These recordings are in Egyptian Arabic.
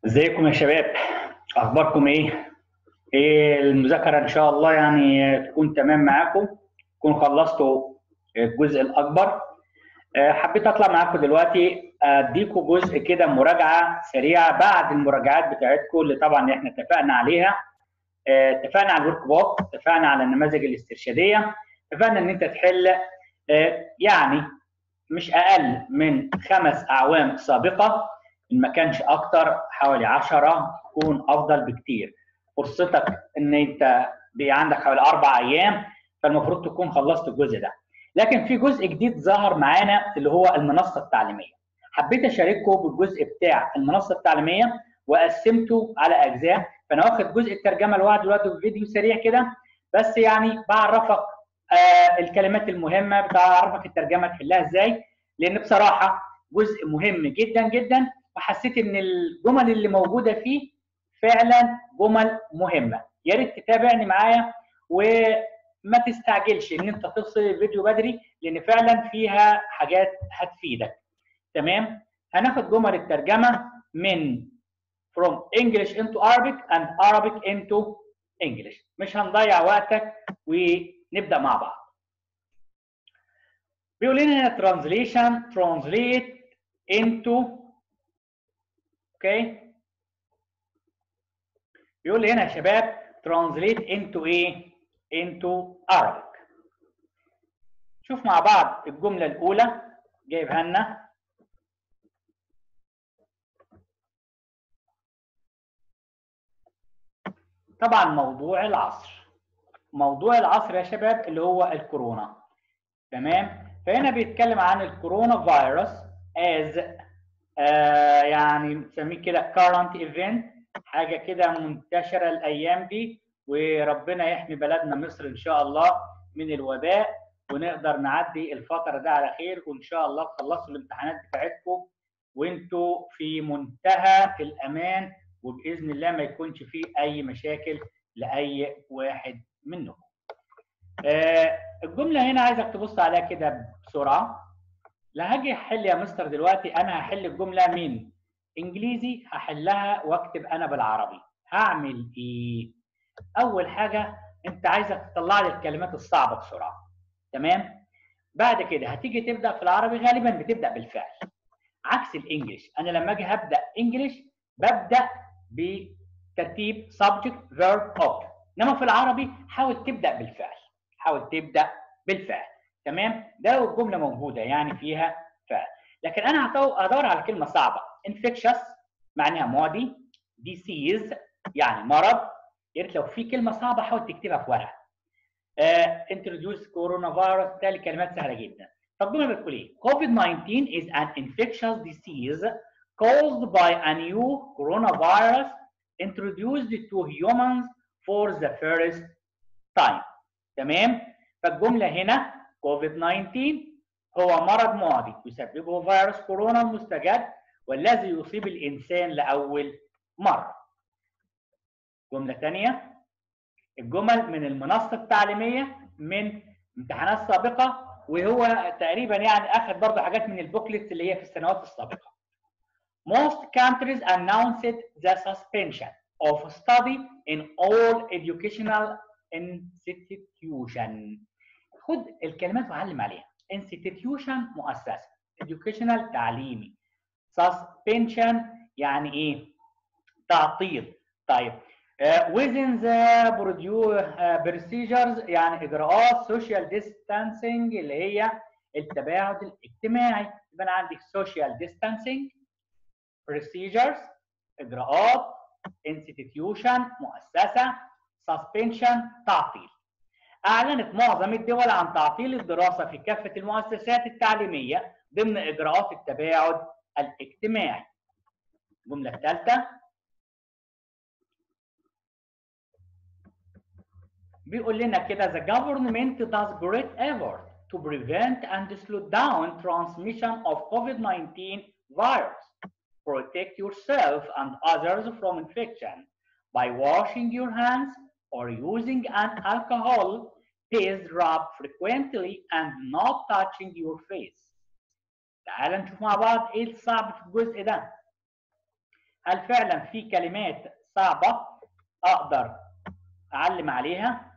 ازيكم يا شباب اخباركم ايه ايه المذاكره ان شاء الله يعني تكون تمام معاكم تكون خلصتوا الجزء الاكبر آه، حبيت اطلع معاكم دلوقتي اديكم جزء كده مراجعه سريعه بعد المراجعات بتاعتكم اللي طبعا احنا اتفقنا عليها آه، اتفقنا على الورك بوك اتفقنا على النماذج الاسترشاديه اتفقنا ان انت تحل آه، يعني مش اقل من خمس اعوام سابقه ان ما كانش اكتر حوالي 10 تكون افضل بكتير فرصتك ان انت بقى عندك حوالي اربع ايام فالمفروض تكون خلصت الجزء ده لكن في جزء جديد ظهر معانا اللي هو المنصه التعليميه حبيت اشارككم بالجزء بتاع المنصه التعليميه وقسمته على اجزاء فانا واخد جزء الترجمه لوحده دلوقتي في فيديو سريع كده بس يعني بعرفك آه الكلمات المهمه بعرفك الترجمه تحلها ازاي لان بصراحه جزء مهم جدا جدا وحسيت ان الجمل اللي موجوده فيه فعلا جمل مهمه يا ريت تتابعني معايا وما تستعجلش ان انت تفصل الفيديو بدري لان فعلا فيها حاجات هتفيدك تمام هناخد جمل الترجمه من from English into Arabic and Arabic into English مش هنضيع وقتك ونبدا مع بعض بيقول لنا هنا translation translate into اوكي بيقول لي هنا يا شباب translate into ايه into Arabic شوف مع بعض الجملة الأولى جايبها لنا طبعا موضوع العصر موضوع العصر يا شباب اللي هو الكورونا تمام فهنا بيتكلم عن الكورونا فيروس as آه يعني بنسميه كده current event حاجه كده منتشره الايام دي وربنا يحمي بلدنا مصر ان شاء الله من الوباء ونقدر نعدي الفتره ده على خير وان شاء الله تخلصوا الامتحانات بتاعتكم وانتوا في منتهى الامان وباذن الله ما يكونش فيه اي مشاكل لاي واحد منكم. آه الجمله هنا عايزك تبص عليها كده بسرعه لا هاجي احل يا مستر دلوقتي انا هحل الجمله من انجليزي هحلها واكتب انا بالعربي هعمل ايه اول حاجه انت عايزك تطلع لي الكلمات الصعبه بسرعه تمام بعد كده هتيجي تبدا في العربي غالبا بتبدا بالفعل عكس الانجليش انا لما اجي هبدا انجليش ببدا بترتيب subject verb object انما في العربي حاول تبدا بالفعل حاول تبدا بالفعل تمام ده الجمله موجوده يعني فيها فعل لكن انا هدور على كلمه صعبه infectious معناها معدي disease يعني مرض يا ريت لو في كلمه صعبه حاول تكتبها في ورقه uh, introduce coronavirus بالتالي كلمات سهله جدا فالجمله بتقول ايه COVID-19 is an infectious disease caused by a new coronavirus introduced to humans for the first time تمام فالجمله هنا كوفيد 19 هو مرض معدي يسببه فيروس كورونا المستجد والذي يصيب الانسان لاول مره. جمله ثانيه الجمل من المنصه التعليميه من امتحانات سابقه وهو تقريبا يعني اخذ برضه حاجات من البوكلت اللي هي في السنوات السابقه. Most countries announced the suspension of study in all educational institutions. خد الكلمات وعلم عليها institution مؤسسه educational تعليمي suspension يعني ايه تعطيل طيب uh, within the procedures يعني اجراءات social distancing اللي هي التباعد الاجتماعي يبقى انا عندي social distancing procedures اجراءات institution مؤسسه suspension تعطيل أعلنت معظم الدول عن تعطيل الدراسة في كافة المؤسسات التعليمية ضمن إجراءات التباعد الاجتماعي. الجملة الثالثة بيقول لنا كده the government does great effort to prevent and slow down transmission of COVID-19 virus. Protect yourself and others from infection by washing your hands or using an alcohol based rub frequently and not touching your face. تعال نشوف مع بعض ايه الصعب في الجزء ده. هل فعلا في كلمات صعبه اقدر اعلم عليها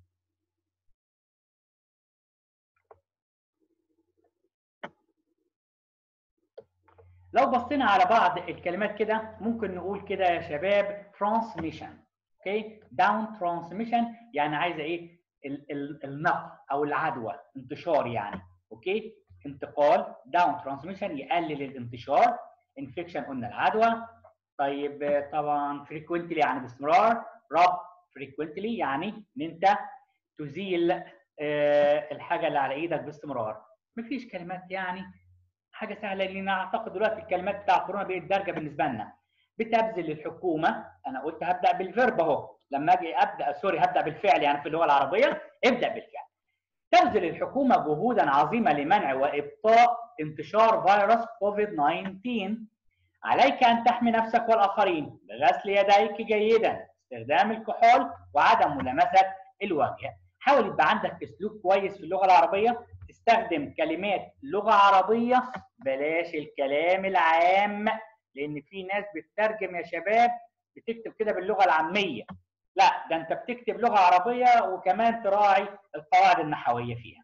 لو بصينا على بعض الكلمات كده ممكن نقول كده يا شباب transmission اوكي داون ترانسميشن يعني عايزه ايه ال ال النقل او العدوى انتشار يعني اوكي انتقال داون ترانسميشن يقلل الانتشار انفكشن قلنا العدوى طيب طبعا frequently يعني باستمرار رب frequently يعني ان انت تزيل آه الحاجه اللي على ايدك باستمرار مفيش كلمات يعني حاجه سهله لان اعتقد دلوقتي الكلمات بتاع كورونا بقت دارجه بالنسبه لنا بتبذل الحكومه انا قلت هبدا بالفيرب اهو لما اجي ابدا سوري هبدا بالفعل يعني في اللغه العربيه ابدا بالفعل تبذل الحكومه جهودا عظيمه لمنع وابطاء انتشار فيروس كوفيد 19 عليك ان تحمي نفسك والاخرين بغسل يديك جيدا استخدام الكحول وعدم ملامسه الوجه حاول يبقى عندك اسلوب كويس في اللغه العربيه تستخدم كلمات لغه عربيه بلاش الكلام العام لان في ناس بتترجم يا شباب بتكتب كده باللغه العاميه لا ده انت بتكتب لغه عربيه وكمان تراعي القواعد النحويه فيها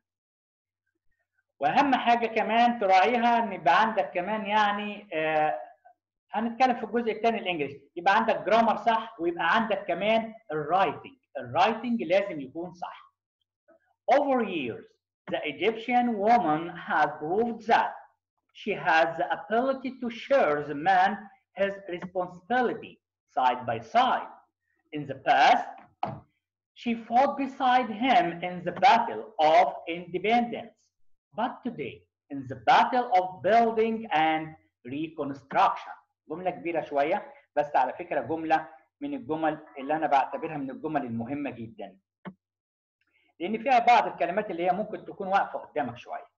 واهم حاجه كمان تراعيها ان يبقى عندك كمان يعني آه هنتكلم في الجزء الثاني الانجليش يبقى عندك جرامر صح ويبقى عندك كمان الرايتنج الرايتنج لازم يكون صح over years the Egyptian woman has proved that she has the ability to share the man his responsibility side by side. In the past, she fought beside him in the battle of independence. But today, in the battle of building and reconstruction. جملة كبيرة شوية بس على فكرة جملة من الجمل اللي أنا بعتبرها من الجمل المهمة جدا. لأن فيها بعض الكلمات اللي هي ممكن تكون واقفة قدامك شوية.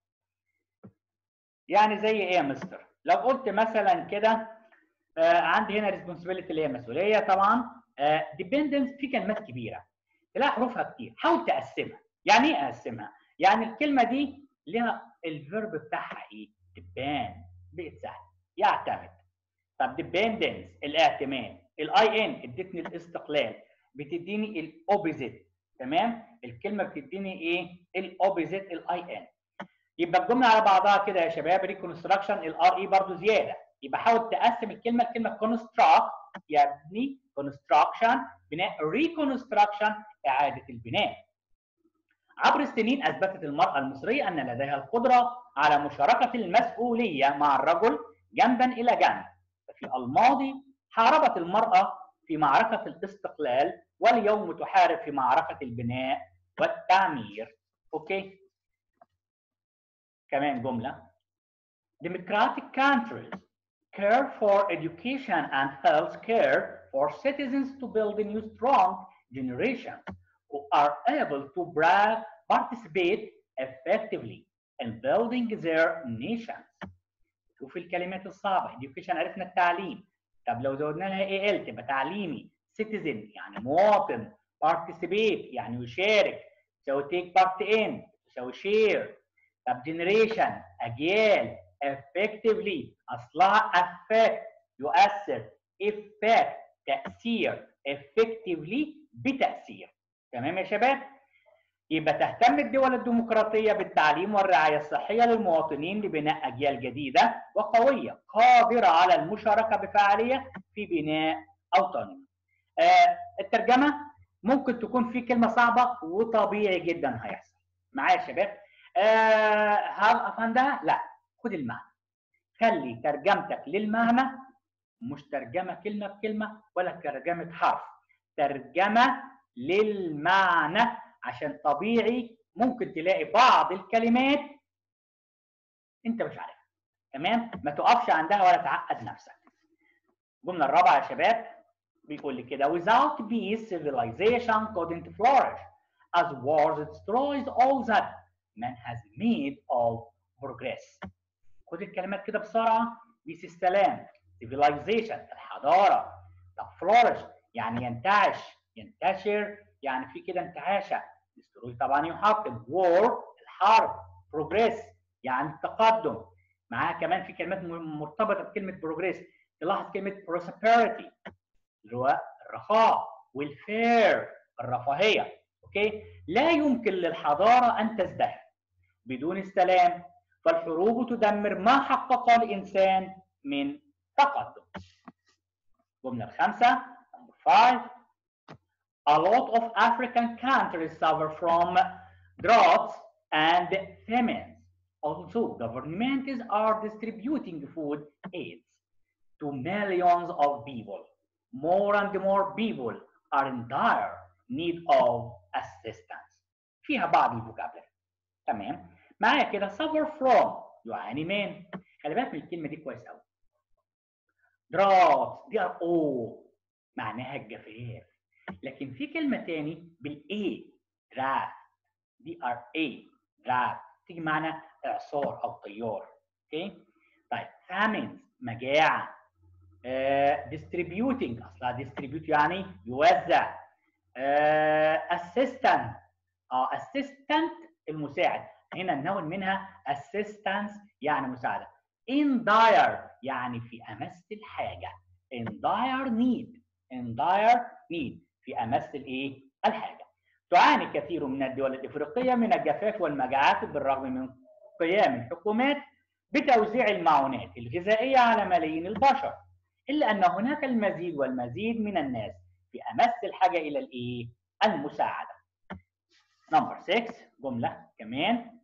يعني زي ايه يا مستر؟ لو قلت مثلا كده آه عندي هنا ريسبونسبيلتي اللي هي مسؤوليه طبعا ديبندنس في كلمات كبيره تلاقي حروفها كتير حاول تقسمها يعني ايه اقسمها؟ يعني الكلمه دي ليها الفيرب بتاعها ايه؟ ديبان بقت سهل يعتمد طب ديبندنس الاعتماد الاي ان ادتني الاستقلال بتديني الاوبوزيت تمام؟ الكلمه بتديني ايه؟ الاوبوزيت الاي ان يبقى الجمله على بعضها كده يا شباب ريكونستراكشن الار اي برضو زياده يبقى حاول تقسم الكلمه الكلمه كونستراكت يبني كونستراكشن بناء ريكونستراكشن اعاده البناء عبر السنين اثبتت المراه المصريه ان لديها القدره على مشاركه المسؤوليه مع الرجل جنبا الى جنب في الماضي حاربت المراه في معركه الاستقلال واليوم تحارب في معركه البناء والتعمير اوكي كمان جملة Democratic countries care for education and health care for citizens to build a new strong generation who are able to participate effectively in building their nations. شوف الكلمات الصعبة education عرفنا التعليم طب لو زودنا لها ايه ال تبقى تعليمي citizen يعني مواطن participate يعني يشارك تساوي take part in تساوي share طب generation اجيال effectively اصلها affect يؤثر effect تاثير effectively بتاثير تمام يا شباب يبقى تهتم الدول الديمقراطيه بالتعليم والرعايه الصحيه للمواطنين لبناء اجيال جديده وقويه قادره على المشاركه بفعاليه في بناء اوطاننا آه الترجمه ممكن تكون في كلمه صعبه وطبيعي جدا هيحصل معايا يا شباب آه هل افندها؟ لا خد المعنى خلي ترجمتك للمعنى مش ترجمه كلمه بكلمه ولا ترجمه حرف ترجمه للمعنى عشان طبيعي ممكن تلاقي بعض الكلمات انت مش عارفها تمام ما تقفش عندها ولا تعقد نفسك الجمله الرابعه يا شباب بيقول لي كده without peace civilization couldn't flourish as wars destroys all that man has made of progress خد الكلمات كده بسرعه بيس السلام civilization الحضاره طب flourish يعني ينتعش ينتشر يعني في كده انتعاشه destroy طبعا يحطم war الحرب progress يعني التقدم معاها كمان في كلمات مرتبطه بكلمه progress تلاحظ كلمه prosperity اللي هو الرخاء والفير الرفاهيه اوكي لا يمكن للحضاره ان تزدهر بدون السلام فالحروب تدمر ما حققه الانسان من تقدم الجمله الخامسه number five a lot of African countries suffer from droughts and famines. Also, governments are distributing food aids to millions of people. More and more people are in dire need of assistance. فيها بعض الفوكابلري تمام معايا كده suffer from يعاني من خلي بالك من الكلمه دي كويس قوي drought دي ار او معناها الجفاف لكن في كلمه تاني بالاي درافت دي ار اي درافت تيجي معنا اعصار او طيار اوكي طيب famines مجاعه ديستريبيوتنج اصلها ديستريبيوت يعني يوزع اسيستنت اه اسيستنت المساعد هنا النون منها assistance يعني مساعده in dire يعني في امس الحاجه in dire need in dire need في امس الايه الحاجه تعاني كثير من الدول الافريقيه من الجفاف والمجاعات بالرغم من قيام الحكومات بتوزيع المعونات الغذائيه على ملايين البشر الا ان هناك المزيد والمزيد من الناس في امس الحاجه الى الايه المساعده نمبر 6 جمله كمان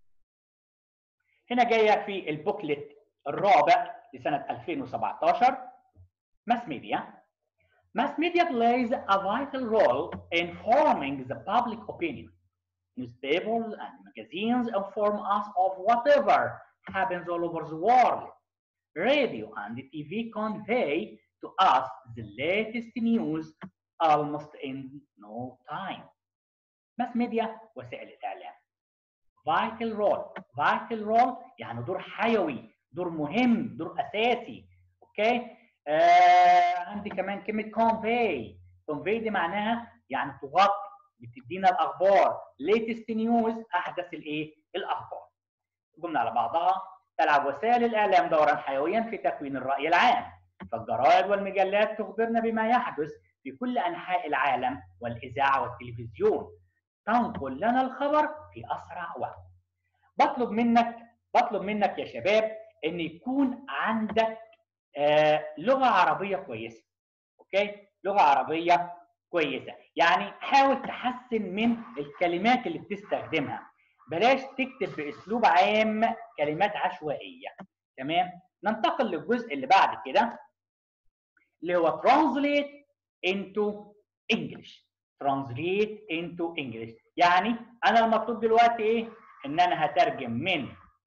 هنا جايه في البوكلت الرابع لسنه 2017 ماس ميديا Mass media plays a vital role in forming the public opinion. Newspapers and magazines inform us of whatever happens all over the world. Radio and TV convey to us the latest news almost in no time. Mass media وسائل الإعلام. Vital role. Vital role يعني دور حيوي، دور مهم، دور أساسي. أوكي؟ okay? آه عندي كمان كلمه كونفي كونفي دي معناها يعني تغطي بتدينا الاخبار ليتست نيوز احدث الايه الاخبار جمله على بعضها تلعب وسائل الاعلام دورا حيويا في تكوين الراي العام فالجرائد والمجلات تخبرنا بما يحدث في كل انحاء العالم والاذاعه والتلفزيون تنقل لنا الخبر في اسرع وقت بطلب منك بطلب منك يا شباب ان يكون عندك آه لغه عربيه كويسه اوكي لغه عربيه كويسه يعني حاول تحسن من الكلمات اللي بتستخدمها بلاش تكتب باسلوب عام كلمات عشوائيه تمام ننتقل للجزء اللي بعد كده اللي هو translate into English translate into English يعني انا المطلوب دلوقتي ايه ان انا هترجم من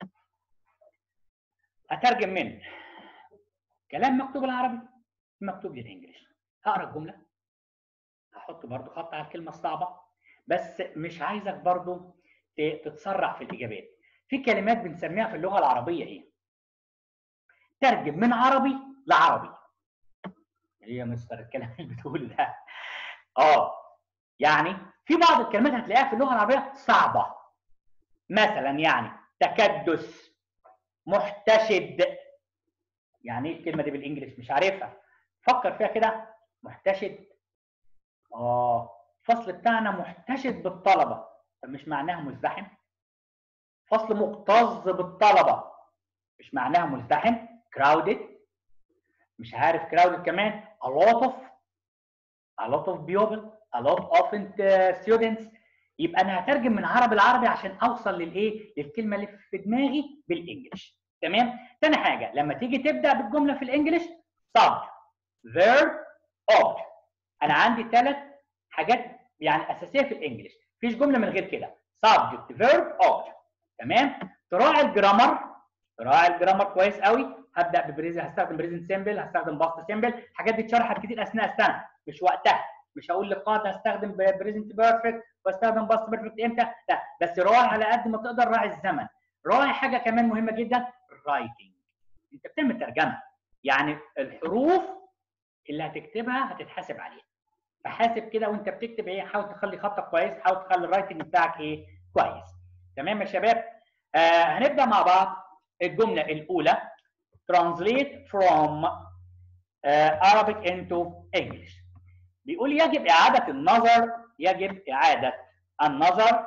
هترجم من كلام مكتوب بالعربي مكتوب بالانجلش هقرا الجمله هحط برضو خط على الكلمه الصعبه بس مش عايزك برضو تتسرع في الاجابات في كلمات بنسميها في اللغه العربيه ايه ترجم من عربي لعربي ايه يا مستر الكلام اللي بتقوله ده اه يعني في بعض الكلمات هتلاقيها في اللغه العربيه صعبه مثلا يعني تكدس محتشد يعني ايه الكلمه دي بالانجلش مش عارفها فكر فيها كده محتشد اه الفصل بتاعنا محتشد بالطلبه طب مش معناها مزدحم فصل مكتظ بالطلبه مش معناها مزدحم crowded مش عارف crowded كمان a lot of a lot of people a lot of students يبقى انا هترجم من عربي لعربي عشان اوصل للايه للكلمه اللي في دماغي بالانجلش تمام تاني حاجه لما تيجي تبدا بالجمله في الانجليش subject verb object انا عندي ثلاث حاجات يعني اساسيه في الانجليش مفيش جمله من غير كده subject verb object تمام تراعي الجرامر تراعي الجرامر كويس قوي هبدا ببريزنت هستخدم بريزنت سيمبل هستخدم باست سيمبل الحاجات دي اتشرحت كتير اثناء السنه مش وقتها مش هقول للقاعده هستخدم بريزنت بيرفكت واستخدم باست بيرفكت امتى لا بس راعي على قد ما تقدر راعي الزمن راعي حاجه كمان مهمه جدا رايتنج انت بتعمل ترجمه يعني الحروف اللي هتكتبها هتتحاسب عليها فحاسب كده وانت بتكتب ايه حاول تخلي خطك كويس حاول تخلي الرايتنج بتاعك ايه كويس تمام يا شباب آه هنبدا مع بعض الجمله الاولى translate from Arabic into English بيقول يجب إعادة النظر يجب إعادة النظر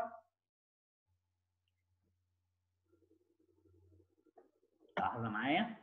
لحظة معايا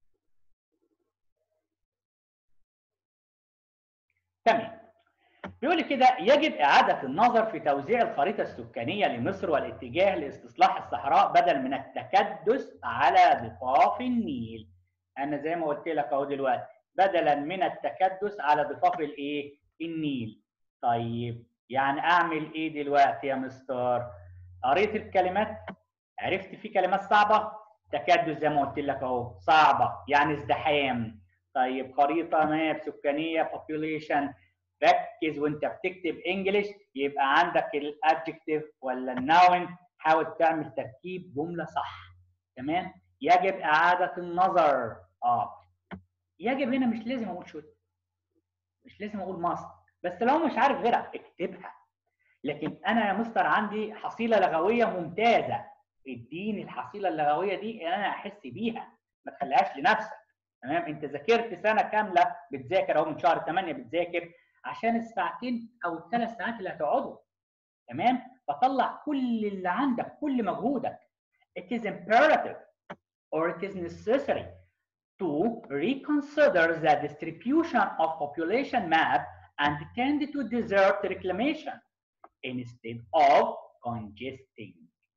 تمام بيقول لي كده يجب إعادة النظر في توزيع الخريطة السكانية لمصر والاتجاه لاستصلاح الصحراء بدل من التكدس على ضفاف النيل. أنا زي ما قلت لك أهو دلوقتي بدلا من التكدس على ضفاف الإيه؟ النيل. طيب يعني أعمل إيه دلوقتي يا مستر؟ قريت الكلمات؟ عرفت في كلمات صعبة؟ تكدس زي ما قلت لك أهو صعبة يعني ازدحام. طيب خريطة ماب سكانية population ركز وانت بتكتب انجلش يبقى عندك الادجكتيف ولا الناون حاول تعمل تركيب جمله صح تمام يجب اعاده النظر اه يجب هنا مش لازم اقول شوت مش لازم اقول ماست بس لو مش عارف غيرها اكتبها لكن انا يا مستر عندي حصيله لغويه ممتازه اديني الحصيله اللغويه دي ان انا احس بيها ما تخليهاش لنفسك تمام انت ذاكرت سنه كامله بتذاكر اهو من شهر 8 بتذاكر عشان الساعتين او الثلاث ساعات اللي هتقعدوا تمام فطلع كل اللي عندك كل مجهودك it is imperative or it is necessary to reconsider the distribution of population map and tend to desert reclamation instead of congesting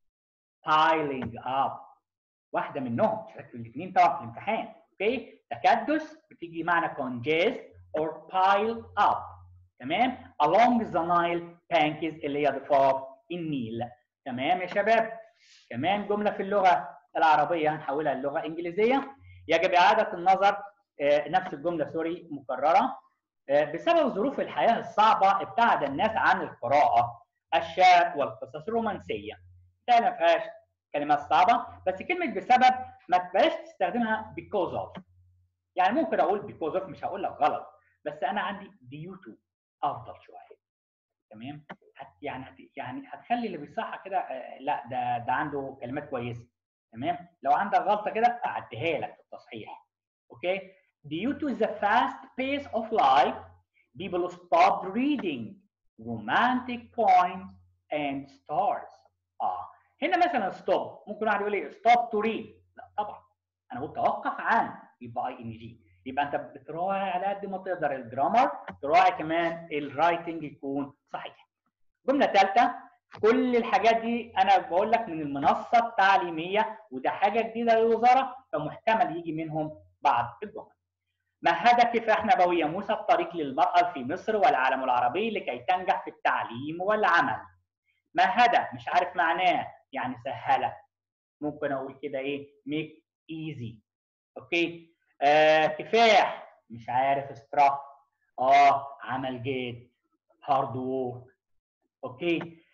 piling up واحده منهم مش فاكر الاثنين طبعا في الامتحان اوكي تكدس بتيجي معنى congest or pile up تمام along the Nile banks اللي هي ضفاف النيل تمام يا شباب كمان جمله في اللغه العربيه هنحولها للغه انجليزيه يجب اعاده النظر آه نفس الجمله سوري مكرره آه بسبب ظروف الحياه الصعبه ابتعد الناس عن القراءه الشعر والقصص الرومانسيه ده ما فيهاش كلمات صعبه بس كلمه بسبب ما تبقاش تستخدمها because of يعني ممكن اقول because of مش هقول لك غلط بس انا عندي due to افضل شويه تمام هت يعني هت يعني هتخلي اللي بيصحى كده آه لا ده ده عنده كلمات كويسه تمام لو عندك غلطه كده اعديها لك في التصحيح اوكي due to the fast pace of life people stopped reading romantic poems and stars اه هنا مثلا stop ممكن واحد يقول لي stop to read لا طبعا انا قلت توقف عن يبقى اي ان جي يبقى انت بتراعي على قد ما تقدر الجرامر تراعي كمان الرايتنج يكون صحيح جمله ثالثه كل الحاجات دي انا بقول لك من المنصه التعليميه وده حاجه جديده للوزاره فمحتمل يجي منهم بعض الجمل مهد كفاح نبويه موسى الطريق للمراه في مصر والعالم العربي لكي تنجح في التعليم والعمل مهد مش عارف معناه يعني سهله ممكن اقول كده ايه ميك ايزي اوكي آه كفاح مش عارف استراك اه عمل جيد هارد وورك اوكي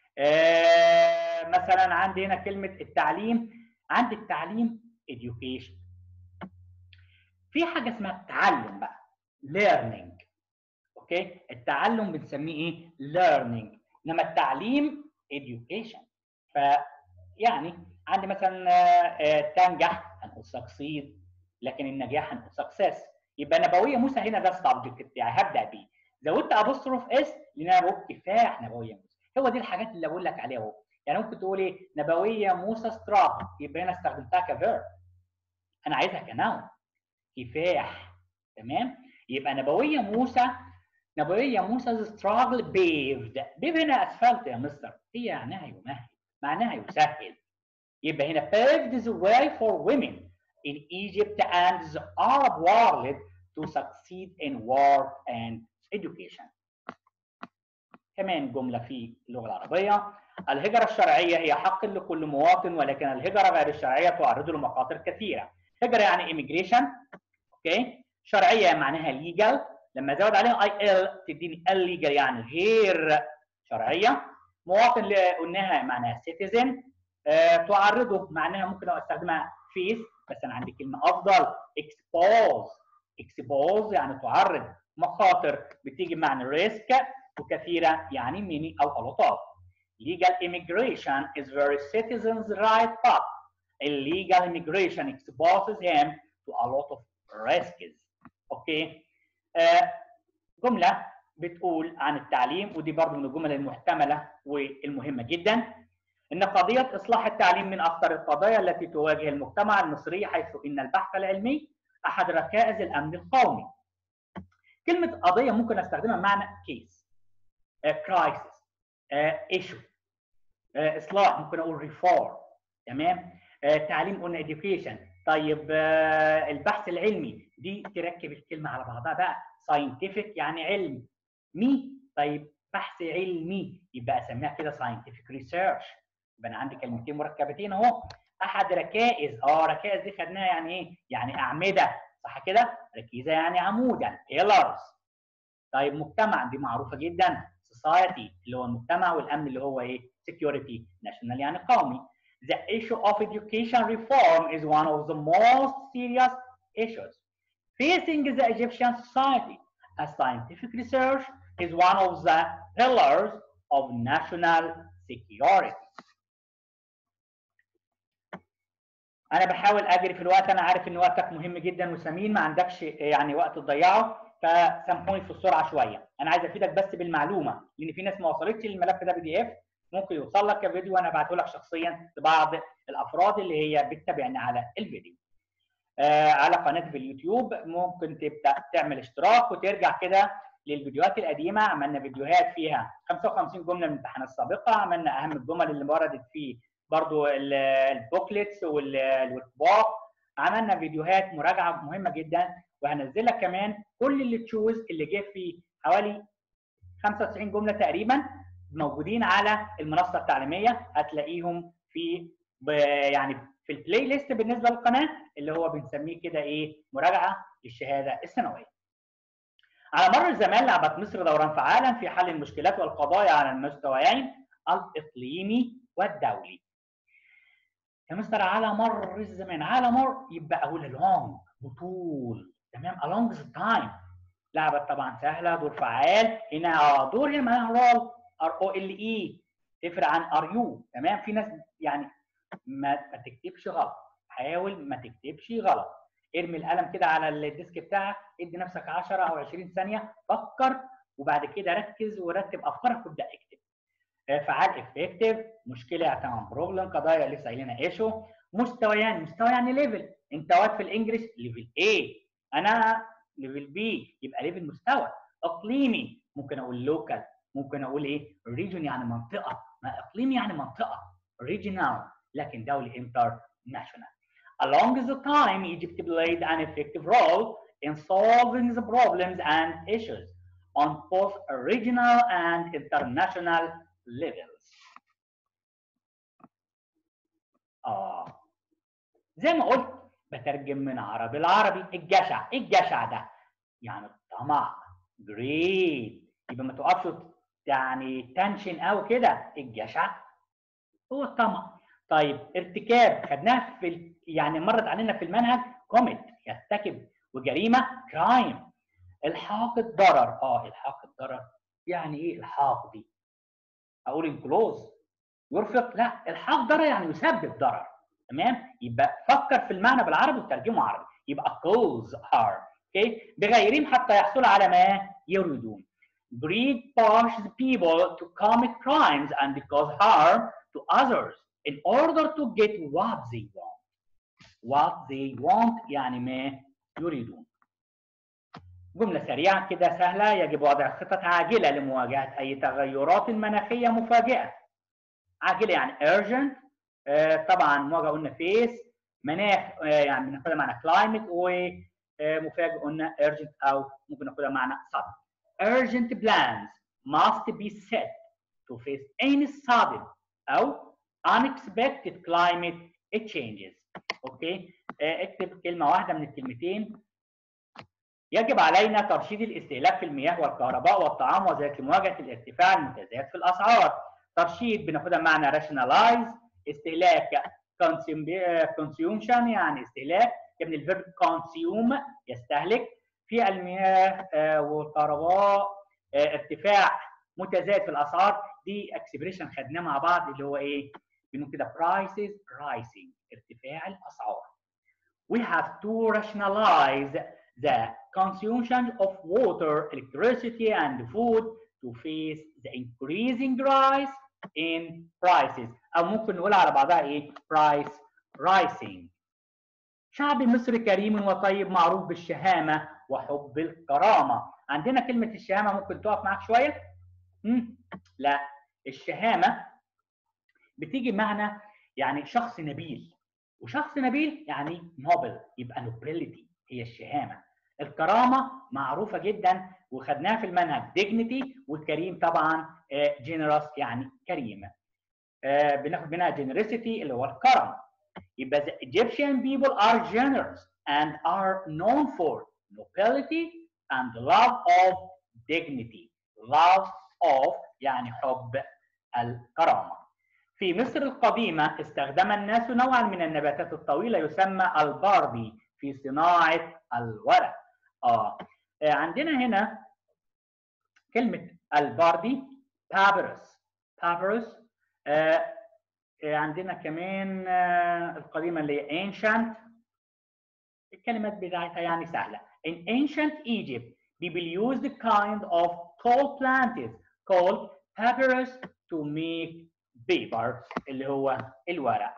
آه مثلا عندي هنا كلمه التعليم عندي التعليم education في حاجه اسمها التعلم بقى learning اوكي التعلم بنسميه ايه learning انما التعليم education ف يعني عندي مثلا آه تنجح هنقول succeed لكن النجاح هنقول success يبقى نبويه موسى هنا ده السبجكت بتاعي هبدا بيه زودت ابوستروف اس لان انا بقول كفاح نبويه موسى هو دي الحاجات اللي بقول لك عليها اهو يعني ممكن تقول ايه نبويه موسى ستراك يبقى هنا استخدمتها كفيرب انا عايزها كناون كفاح تمام يبقى نبويه موسى نبويه موسى ستراجل بيفد بيف هنا اسفلت يا مستر هي معناها يمهد معناها يسهل يبقى هنا paved the way for women in Egypt and the Arab world to succeed in work and education. كمان جملة في اللغة العربية الهجرة الشرعية هي حق لكل مواطن ولكن الهجرة غير الشرعية تعرض له مخاطر كثيرة. هجرة يعني immigration اوكي شرعية معناها legal لما ازود عليها اي ال تديني illegal يعني غير شرعية مواطن اللي قلناها معناها citizen أه تعرضه معناها ممكن استخدمها فيس بس انا عندي كلمه افضل expose expose يعني تعرض مخاطر بتيجي معنى ريسك وكثيره يعني ميني او غلطات legal immigration is very citizens right but illegal immigration exposes him to a lot of risks okay آه، جمله بتقول عن التعليم ودي برضه من الجمل المحتمله والمهمه جدا ان قضيه اصلاح التعليم من اخطر القضايا التي تواجه المجتمع المصري حيث ان البحث العلمي احد ركائز الامن القومي. كلمه قضيه ممكن استخدمها بمعنى كيس كرايسيس ايشو اصلاح ممكن اقول ريفورم تمام آه، تعليم قلنا education طيب آه، البحث العلمي دي تركب الكلمه على بعضها بقى scientific يعني علم مي طيب بحث علمي يبقى اسميها كده scientific research يبقى انا عندي كلمتين مركبتين اهو احد ركائز اه ركائز دي خدناها يعني ايه؟ يعني اعمده صح كده؟ ركيزه يعني عمودا pillars طيب مجتمع دي معروفه جدا society اللي هو المجتمع والامن اللي هو ايه؟ security national يعني قومي the issue of education reform is one of the most serious issues facing the Egyptian society as scientific research is one of the pillars of national security. أنا بحاول أجري في الوقت أنا عارف إن وقتك مهم جدا وثمين ما عندكش يعني وقت تضيعه فسامحوني في السرعة شوية. أنا عايز أفيدك بس بالمعلومة لأن في ناس ما وصلتش للملف ده بي دي إف ممكن يوصل لك كفيديو وانا ابعته لك شخصيا لبعض الافراد اللي هي بتتابعني على الفيديو. آه على قناتي في اليوتيوب ممكن تبدا تعمل اشتراك وترجع كده للفيديوهات القديمه عملنا فيديوهات فيها 55 جمله من الامتحانات السابقه عملنا اهم الجمل اللي وردت في برضو البوكلتس والورك عملنا فيديوهات مراجعه مهمه جدا وهنزل لك كمان كل اللي تشوز اللي جه في حوالي 95 جمله تقريبا موجودين على المنصه التعليميه هتلاقيهم في يعني في البلاي ليست بالنسبه للقناه اللي هو بنسميه كده ايه مراجعه للشهاده السنويه. على مر الزمان لعبت مصر دورا فعالا في حل المشكلات والقضايا على المستويين الاقليمي والدولي. يا مستر على مر الزمان على مر يبقى اقول لونج بطول تمام along the time لعبت طبعا سهله دور فعال هنا دور هنا معناها رول ار او ال اي تفرق عن ار يو تمام في ناس يعني ما, ما تكتبش غلط حاول ما تكتبش غلط ارمي القلم كده على الديسك بتاعك ادي نفسك 10 او 20 ثانيه فكر وبعد كده ركز ورتب افكارك وابدا اكتب فعال افكتيف مشكله يعني بروبلم قضايا لسه قايلينها ايشو مستويان مستوى يعني ليفل انت واد في الانجليش ليفل A انا ليفل بي يبقى ليفل مستوى اقليمي ممكن اقول لوكال ممكن اقول ايه ريجن يعني منطقه ما اقليمي يعني منطقه regional لكن دولي international along the time Egypt played an effective role in solving the problems and issues on both regional and international levels اه زي ما قلت بترجم من عربي لعربي الجشع ايه الجشع ده يعني الطمع جريد يبقى ما تقفش يعني تنشن قوي كده الجشع هو الطمع طيب ارتكاب خدناها في ال... يعني مرت علينا في المنهج كوميت يرتكب وجريمه كرايم الحاق الضرر اه الحاق الضرر يعني ايه الحاق دي اقول انكلوز يرفق لا الحاق ضرر يعني يسبب ضرر تمام يبقى فكر في المعنى بالعربي وترجمه عربي يبقى cause harm اوكي بغيرهم حتى يحصلوا على ما يريدون greed pushes people to commit crimes and cause harm to others in order to get what they want what they want يعني ما يريدون جملة سريعة كده سهلة يجب وضع خطط عاجلة لمواجهة أي تغيرات مناخية مفاجئة عاجلة يعني urgent آه طبعا مواجهة قلنا فيس مناخ آه يعني بناخدها معنى climate ومفاجئ قلنا urgent أو ممكن ناخدها معنى sudden urgent plans must be set to face any sudden أو unexpected climate changes اوكي آه اكتب كلمة واحدة من الكلمتين يجب علينا ترشيد الاستهلاك في المياه والكهرباء والطعام وذلك لمواجهه الارتفاع المتزايد في الاسعار. ترشيد بناخدها معنى rationalize استهلاك consumption يعني استهلاك من الفيرب consume يستهلك في المياه والكهرباء ارتفاع متزايد في الاسعار دي اكسبريشن خدناه مع بعض اللي هو ايه؟ بنقول كده prices rising ارتفاع الاسعار. We have to rationalize the consumption of water, electricity, and food to face the increasing rise in prices أو ممكن نقول على بعضها إيه price rising. شعب مصر كريم وطيب معروف بالشهامة وحب الكرامة. عندنا كلمة الشهامة ممكن تقف معاك شوية؟ مم. لا الشهامة بتيجي بمعنى يعني شخص نبيل وشخص نبيل يعني نوبل يبقى نوبيليتي هي الشهامة. الكرامة معروفة جدا وخدناها في المنهج dignity والكريم طبعا generous يعني كريم. آه بناخد منها generosity اللي هو الكرم. يبقى the Egyptian people are generous and are known for nobility and love of dignity. Love of يعني حب الكرامة. في مصر القديمة استخدم الناس نوعا من النباتات الطويلة يسمى الباردي في صناعة الورق. آه عندنا هنا كلمة الباردي بابرس بابرس آه عندنا كمان آه القديمة اللي هي ancient الكلمات بتاعتها يعني سهلة. In ancient Egypt, people used a kind of tall plants called papyrus to make paper اللي هو الورق.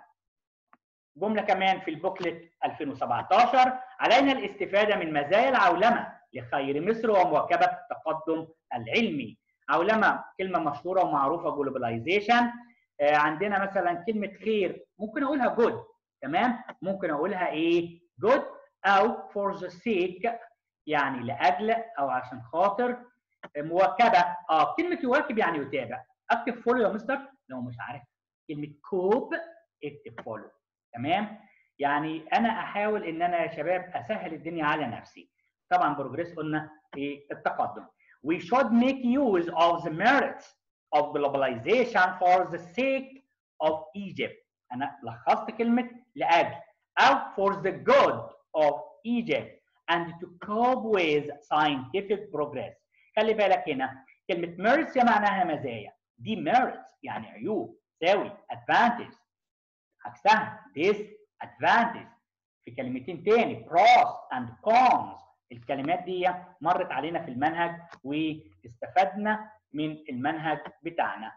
جملة كمان في البوكلت 2017 علينا الاستفادة من مزايا العولمة لخير مصر ومواكبة التقدم العلمي. عولمة كلمة مشهورة ومعروفة جلوبلايزيشن آه عندنا مثلا كلمة خير ممكن أقولها good تمام؟ ممكن أقولها إيه؟ good أو for the sake يعني لأجل أو عشان خاطر مواكبة اه كلمة يواكب يعني يتابع اكتب فولو يا مستر لو مش عارف كلمة كوب اكتب فولو تمام يعني انا احاول ان انا يا شباب اسهل الدنيا على نفسي طبعا بروجريس قلنا في التقدم we should make use of the merits of globalization for the sake of Egypt انا لخصت كلمة لاجل او for the good of Egypt and to cope with scientific progress خلي بالك هنا كلمة merits معناها مزايا دي merits يعني عيوب تساوي advantage عكسها disadvantage في كلمتين تاني pros and cons الكلمات دي مرت علينا في المنهج واستفدنا من المنهج بتاعنا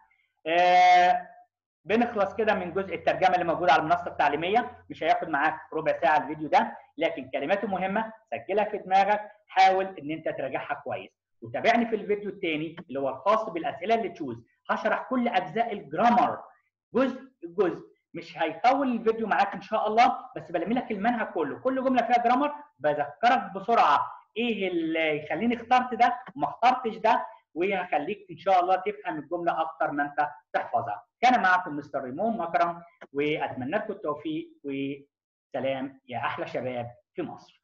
آه بنخلص كده من جزء الترجمه اللي موجود على المنصه التعليميه مش هياخد معاك ربع ساعه الفيديو ده لكن كلماته مهمه سجلها في دماغك حاول ان انت تراجعها كويس وتابعني في الفيديو الثاني اللي هو الخاص بالاسئله اللي تشوز هشرح كل اجزاء الجرامر جزء جزء مش هيطول الفيديو معاك ان شاء الله بس بلمي لك المنهج كله كل جمله فيها جرامر بذكرك بسرعه ايه اللي يخليني اخترت ده وما اخترتش ده وهخليك ان شاء الله تفهم الجمله اكتر ما انت تحفظها كان معكم مستر ريمون مكرم واتمنى لكم التوفيق وسلام يا احلى شباب في مصر